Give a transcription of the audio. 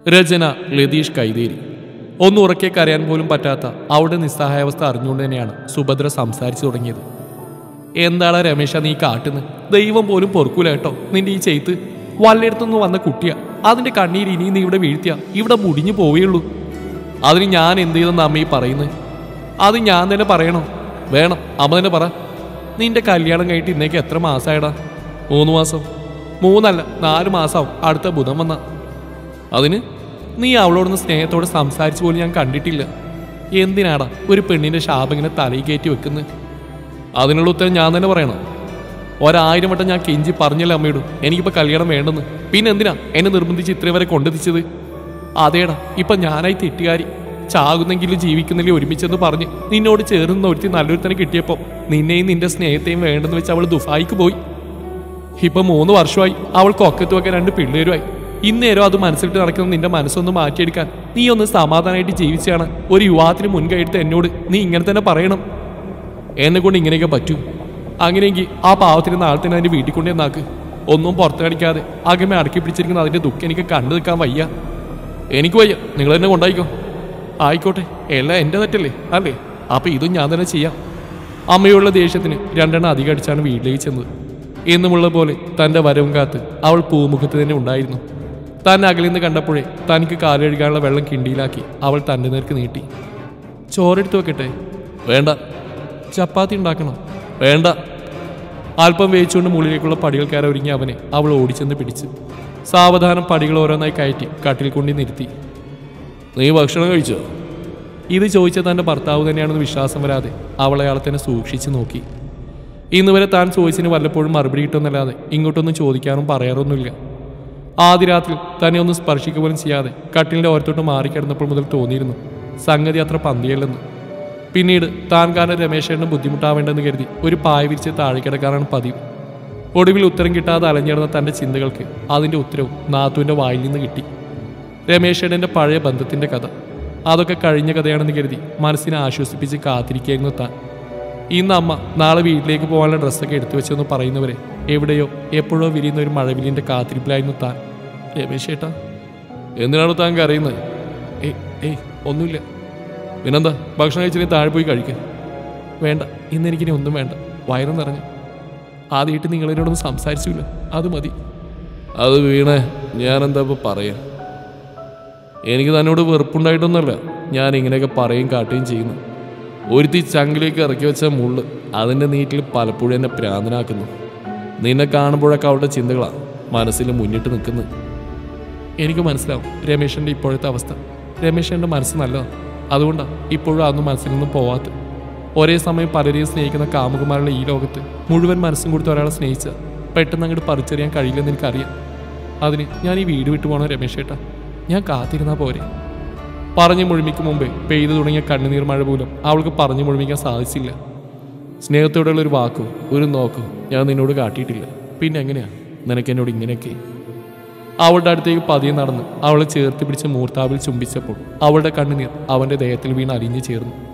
രചന ലതീഷ് കൈതേരി ഒന്ന് ഉറക്കെ കരയാൻ പോലും പറ്റാത്ത അവളുടെ നിസ്സഹായാവസ്ഥ അറിഞ്ഞുകൊണ്ട് തന്നെയാണ് സുഭദ്ര സംസാരിച്ചു തുടങ്ങിയത് എന്താണ് രമേശ നീ കാട്ടുന്നത് ദൈവം പോലും പൊറുക്കൂല കേട്ടോ നിന്റെ ഈ ചെയ്ത്ത് വല്ലയിടത്തുനിന്ന് വന്ന കുട്ടിയാ അതിന്റെ കണ്ണീര് ഇനി നീ ഇവിടെ വീഴ്ത്തിയ ഇവിടെ മുടിഞ്ഞു പോവുകയുള്ളൂ അതിന് ഞാൻ എന്ത് ചെയ്തെന്ന് അമ്മ ഈ പറയുന്നത് അത് ഞാൻ തന്നെ പറയണോ വേണം അമ്മ തന്നെ പറ നിന്റെ കല്യാണം കഴിഞ്ഞിട്ട് ഇന്നേക്ക് എത്ര മാസമായടാ മൂന്ന് മാസം മൂന്നല്ല നാല് മാസം അടുത്ത ബുധം വന്ന അതിന് നീ അവളോടൊന്ന് സ്നേഹത്തോടെ സംസാരിച്ചു പോലും ഞാൻ കണ്ടിട്ടില്ല എന്തിനാടാ ഒരു പെണ്ണിന്റെ ശാപം ഇങ്ങനെ തലയിൽ കയറ്റി വെക്കുന്നത് അതിനുള്ള ഉത്തരം ഞാൻ തന്നെ പറയണം ഒരായിരം വട്ടം ഞാൻ കെഞ്ചി പറഞ്ഞല്ലേ അമ്മയോട് എനിക്കിപ്പോൾ കല്യാണം വേണ്ടെന്ന് പിന്നെ എന്തിനാ എന്നെ നിർബന്ധിച്ച് ഇത്രയും വരെ കൊണ്ടെത്തിച്ചത് അതേടാ ഇപ്പൊ ഞാനായി തെറ്റുകാരി ചാകുന്നെങ്കിലും ജീവിക്കുന്നെങ്കിലും ഒരുമിച്ചെന്ന് പറഞ്ഞ് നിന്നോട് ചേർന്ന് ഒരുത്തി നല്ലൊരുത്തനെ കിട്ടിയപ്പോൾ നിന്നെയും നിന്റെ സ്നേഹത്തെയും വേണ്ടെന്ന് വെച്ച് അവൾ ദുഫായിക്ക് പോയി ഇപ്പൊ മൂന്ന് വർഷമായി അവൾക്ക് ഒക്കത്ത് വെക്കാൻ രണ്ട് പിള്ളേരുമായി ഇന്നേരം അത് മനസ്സിലിട്ട് നടക്കുന്ന നിന്റെ മനസ്സൊന്ന് മാറ്റിയെടുക്കാൻ നീ ഒന്ന് സമാധാനമായിട്ട് ജീവിച്ചാണ് ഒരു യുവാത്തിന് മുൻകൈയെടുത്ത് എന്നോട് നീ ഇങ്ങനെ തന്നെ പറയണം എന്നെ കൊണ്ട് ഇങ്ങനെയൊക്കെ പറ്റൂ അങ്ങനെയെങ്കിൽ ആ പാവത്തിന് നാളെ തന്നെ അതിന്റെ വീട്ടിൽ കൊണ്ടേ നാക്ക് ഒന്നും പുറത്ത് കാണിക്കാതെ അകമേ അടക്കി പിടിച്ചിരിക്കുന്ന അതിന്റെ ദുഃഖം എനിക്ക് കണ്ടു നിൽക്കാൻ വയ്യ എനിക്ക് വയ്യ നിങ്ങൾ തന്നെ കൊണ്ടായിക്കോ ആയിക്കോട്ടെ എല്ലാം എൻ്റെ തെറ്റല്ലേ അല്ലേ അപ്പൊ ഇതും ഞാൻ തന്നെ ചെയ്യാം അമ്മയുള്ള ദേഷ്യത്തിന് രണ്ടെണ്ണം അധികം അടിച്ചാണ് വീട്ടിലേക്ക് ചെന്നത് എന്നുമുള്ള പോലെ തന്റെ വരവും കാത്ത് അവൾ പൂമുഖത്ത് തന്നെ ഉണ്ടായിരുന്നു താൻ അകലിൽ നിന്ന് കണ്ടപ്പോഴേ തനിക്ക് കാലഴുകാനുള്ള വെള്ളം കിണ്ടിയിലാക്കി അവൾ തന്റെ നേർക്ക് നീട്ടി ചോറെടുത്ത് വെക്കട്ടെ വേണ്ട ചപ്പാത്തി ഉണ്ടാക്കണം വേണ്ട അല്പം വേച്ചുകൊണ്ട് മുകളിലേക്കുള്ള പടികൾ കയറി ഒരുങ്ങി അവനെ അവൾ ഓടിച്ചെന്ന് പിടിച്ചു സാവധാനം പടികൾ ഓരോന്നായി കയറ്റി കട്ടിൽ കൊണ്ടി നിർത്തി നീ ഭക്ഷണം കഴിച്ചോ ഇത് ചോദിച്ച തന്റെ ഭർത്താവ് തന്നെയാണെന്ന് വിശ്വാസം വരാതെ അവൾ അയാളെ തന്നെ സൂക്ഷിച്ചു നോക്കി ഇന്ന് വരെ താൻ ചോദിച്ചതിന് വല്ലപ്പോഴും മറുപടി കിട്ടുമെന്നല്ലാതെ ഇങ്ങോട്ടൊന്നും ചോദിക്കാനും പറയാറൊന്നുമില്ല ആദ്യ രാത്രി തന്നെ ഒന്ന് സ്പർശിക്കുക പോലും ചെയ്യാതെ കട്ടിലിന്റെ ഓരത്തോട്ട് മാറിക്കിടന്നപ്പോൾ മുതൽ തോന്നിയിരുന്നു സംഗതി അത്ര പന്തിയല്ലെന്ന് പിന്നീട് താൻ കാരണം രമേശേട്ടന് ബുദ്ധിമുട്ടാവേണ്ടെന്ന് കരുതി ഒരു പായ വിരിച്ച് താഴെ കിടക്കാറാണ് പതിവ് ഒടുവിൽ ഉത്തരം കിട്ടാതെ അലഞ്ഞിടുന്ന തന്റെ ചിന്തകൾക്ക് അതിന്റെ ഉത്തരവും നാത്തുവിന്റെ വായിൽ നിന്ന് കിട്ടി രമേശേട്ടന്റെ പഴയ ബന്ധത്തിന്റെ കഥ അതൊക്കെ കഴിഞ്ഞ കഥയാണെന്ന് കരുതി മനസ്സിനെ ആശ്വസിപ്പിച്ച് കാത്തിരിക്കുകയായിരുന്നു താൻ ഇന്ന് അമ്മ നാളെ വീട്ടിലേക്ക് പോകാനുള്ള ഡ്രസ്സൊക്കെ എടുത്തു വെച്ചെന്ന് പറയുന്നവരെ എവിടെയോ എപ്പോഴോ വിരിയുന്ന ഒരു മഴവിലിന്റെ കാത്തിരിപ്പിലായിരുന്നു താൻ രമേശ് ചേട്ടാ എന്തിനാണ് താൻ കരയുന്നത് ഏയ് ഏയ് ഒന്നുമില്ല പിന്നെന്താ ഭക്ഷണം കഴിച്ചിട്ട് താഴെ പോയി കഴിക്കുക വേണ്ട ഇന്ന് എനിക്കിനി ഒന്നും വേണ്ട വയറും നിറഞ്ഞു ആദ്യമായിട്ട് നിങ്ങളെന്നോടൊന്നും സംസാരിച്ചില്ല അത് മതി അത് വീണേ ഞാനെന്താ ഇപ്പോൾ പറയാ എനിക്ക് തന്നോട് വെറുപ്പുണ്ടായിട്ടൊന്നുമല്ല ഞാൻ ഇങ്ങനെയൊക്കെ പറയും കാട്ടുകയും ചെയ്യുന്നു ഒരുത്തി ചങ്കിലേക്ക് ഇറക്കി വെച്ച മുള്ള് അതിൻ്റെ നീറ്റിൽ പലപ്പോഴും എന്നെ പ്രാന്തനാക്കുന്നു നിന്നെ കാണുമ്പോഴൊക്കെ അവളുടെ ചിന്തകളാണ് മനസ്സിൽ മുന്നിട്ട് നിൽക്കുന്നത് എനിക്ക് മനസ്സിലാവും രമേശൻ്റെ ഇപ്പോഴത്തെ അവസ്ഥ രമേശൻ്റെ മനസ്സ് നല്ലതാണ് അതുകൊണ്ടാണ് ഇപ്പോഴും അതൊന്നും മനസ്സിൽ നിന്നും പോവാത്ത ഒരേ സമയം പലരെയും സ്നേഹിക്കുന്ന കാമുകുമാരുടെ ഈ ലോകത്ത് മുഴുവൻ മനസ്സും കൊടുത്ത് ഒരാളെ സ്നേഹിച്ച പെട്ടെന്ന് അങ്ങോട്ട് പറിച്ചറിയാൻ കഴിയില്ലെന്ന് എനിക്കറിയാം അതിന് ഞാൻ ഈ വീട് വിട്ടു പോകണം രമേശ് ചേട്ടാ ഞാൻ കാത്തിരുന്നാ പോരെ പറഞ്ഞു മുഴുമിക്ക് മുമ്പേ പെയ്തു തുടങ്ങിയ കണ്ണുനീർ മഴ പോലും അവൾക്ക് പറഞ്ഞു മുഴുമിക്കാൻ സാധിച്ചില്ല സ്നേഹത്തോടെയുള്ള ഒരു വാക്കോ ഒരു നോക്കോ ഞാൻ നിന്നോട് കാട്ടിയിട്ടില്ല പിന്നെ എങ്ങനെയാ നിനക്ക് എന്നോട് ഇങ്ങനെയൊക്കെ അവളുടെ അടുത്തേക്ക് പതിയെ നടന്ന് അവളെ ചേർത്ത് പിടിച്ച് മൂർത്താവിൽ ചുംബിച്ചപ്പോൾ അവളുടെ കണ്ണുനീർ അവന്റെ ദേഹത്തിൽ വീണ് അലിഞ്ഞു ചേർന്നു